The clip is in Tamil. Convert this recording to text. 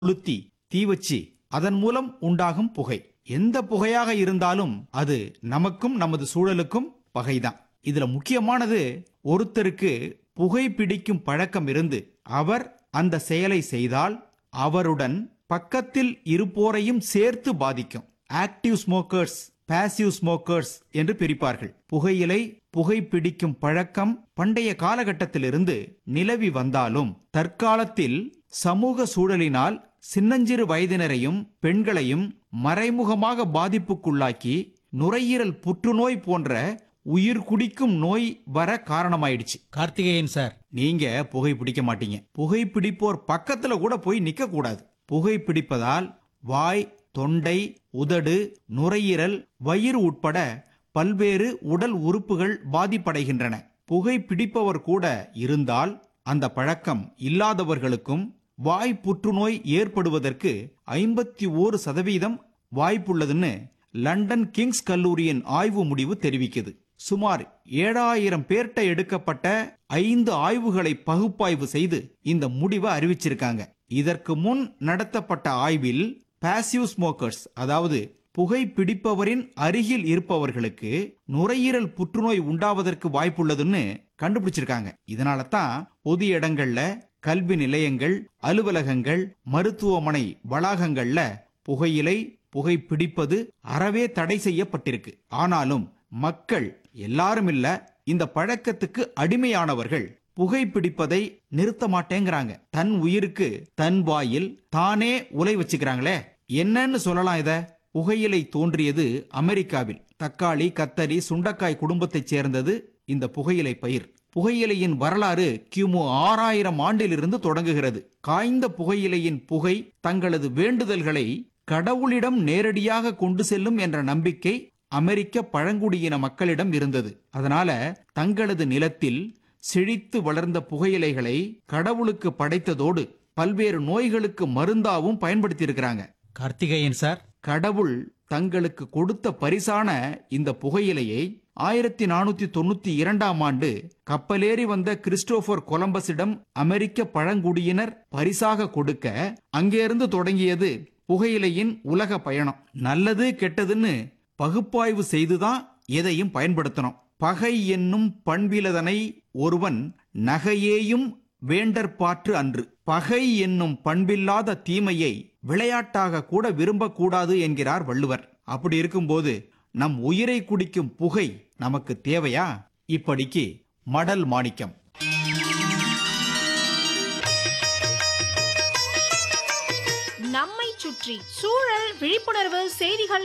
கொளுத்தி தீ வச்சு அதன் மூலம் உண்டாகும் புகை எந்த புகையாக இருந்தாலும் அது நமக்கும் நமது சூழலுக்கும் பகைதான் இதுல முக்கியமானது ஒருத்தருக்கு புகை பிடிக்கும் பழக்கம் இருந்து அவர் அந்த செயலை செய்தால் அவருடன் பக்கத்தில் இருப்போரையும் சேர்த்து பாதிக்கும் ஆக்டிவ் ஸ்மோக்கர்ஸ் பாசிவ் ஸ்மோக்கர்ஸ் என்று பிரிப்பார்கள் புகையிலை புகை பிடிக்கும் பழக்கம் பண்டைய காலகட்டத்திலிருந்து நிலவி வந்தாலும் தற்காலத்தில் சமூக சூழலினால் சின்னஞ்சிறு வயதினரையும் பெண்களையும் மறைமுகமாக பாதிப்புக்குள்ளாக்கி நுரையீரல் புற்றுநோய் போன்ற உயிர் குடிக்கும் நோய் வர காரணமாயிடுச்சு கார்த்திகேயன் சார் நீங்க புகை பிடிக்க மாட்டீங்க புகை பிடிப்போர் பக்கத்துல கூட போய் நிக்க கூடாது புகை பிடிப்பதால் வாய் தொண்டை உதடு நுரையீரல் வயிறு உட்பட பல்வேறு உடல் உறுப்புகள் பாதிப்படைகின்றன புகை பிடிப்பவர் கூட இருந்தால் அந்த பழக்கம் இல்லாதவர்களுக்கும் வாய் புற்றுநோய் ஏற்படுவதற்கு ஐம்பத்தி ஓரு சதவீதம் வாய்ப்புள்ளதுன்னு லண்டன் கிங்ஸ் கல்லூரியின் ஆய்வு முடிவு தெரிவிக்குது சுமார் ஏழாயிரம் பேர்ட்ட எடுக்கப்பட்ட ஐந்து ஆய்வுகளை பகுப்பாய்வு செய்து இந்த முடிவை அறிவிச்சிருக்காங்க இதற்கு முன் நடத்தப்பட்ட ஆய்வில் பாசிவ் ஸ்மோக்கர்ஸ் அதாவது புகை பிடிப்பவரின் அருகில் இருப்பவர்களுக்கு நுரையீரல் புற்றுநோய் உண்டாவதற்கு வாய்ப்புள்ளதுன்னு கண்டுபிடிச்சிருக்காங்க இதனால தான் பொது இடங்கள்ல கல்வி நிலையங்கள் அலுவலகங்கள் மருத்துவமனை வளாகங்கள்ல புகையிலை புகை பிடிப்பது அறவே தடை செய்யப்பட்டிருக்கு ஆனாலும் மக்கள் எல்லாரும் இல்ல இந்த பழக்கத்துக்கு அடிமையானவர்கள் புகை பிடிப்பதை நிறுத்த மாட்டேங்கிறாங்க தன் உயிருக்கு தன் வாயில் தானே உலை வச்சுக்கிறாங்களே என்னன்னு சொல்லலாம் இத புகையிலை தோன்றியது அமெரிக்காவில் தக்காளி கத்தரி சுண்டக்காய் குடும்பத்தைச் சேர்ந்தது இந்த புகையிலை பயிர் புகையிலையின் வரலாறு கிமு ஆறாயிரம் ஆண்டிலிருந்து தொடங்குகிறது காய்ந்த புகையிலையின் புகை தங்களது வேண்டுதல்களை கடவுளிடம் நேரடியாக கொண்டு செல்லும் என்ற நம்பிக்கை அமெரிக்க பழங்குடியின மக்களிடம் இருந்தது அதனால தங்களது நிலத்தில் செழித்து வளர்ந்த புகையிலைகளை கடவுளுக்கு படைத்ததோடு பல்வேறு நோய்களுக்கு மருந்தாவும் பயன்படுத்தியிருக்கிறாங்க கார்த்திகேயன் சார் கடவுள் தங்களுக்கு கொடுத்த பரிசான இந்த புகையிலையை ஆயிரத்தி நானூத்தி தொண்ணூத்தி இரண்டாம் ஆண்டு கப்பலேறி வந்த கிறிஸ்டோபர் கொலம்பஸிடம் அமெரிக்க பழங்குடியினர் பரிசாக கொடுக்க அங்கேருந்து தொடங்கியது புகையிலையின் உலக பயணம் நல்லது கெட்டதுன்னு பகுப்பாய்வு செய்துதான் எதையும் பயன்படுத்தணும் பகை என்னும் பண்பிலதனை ஒருவன் நகையேயும் வேண்டற்பாற்று அன்று பகை என்னும் பண்பில்லாத தீமையை விளையாட்டாக கூட விரும்பக்கூடாது என்கிறார் வள்ளுவர் அப்படி இருக்கும்போது நம் உயிரை குடிக்கும் புகை நமக்கு தேவையா இப்படிக்கு மடல் மாணிக்கம் நம்மை சுற்றி சூழல் விழிப்புணர்வு செய்திகள்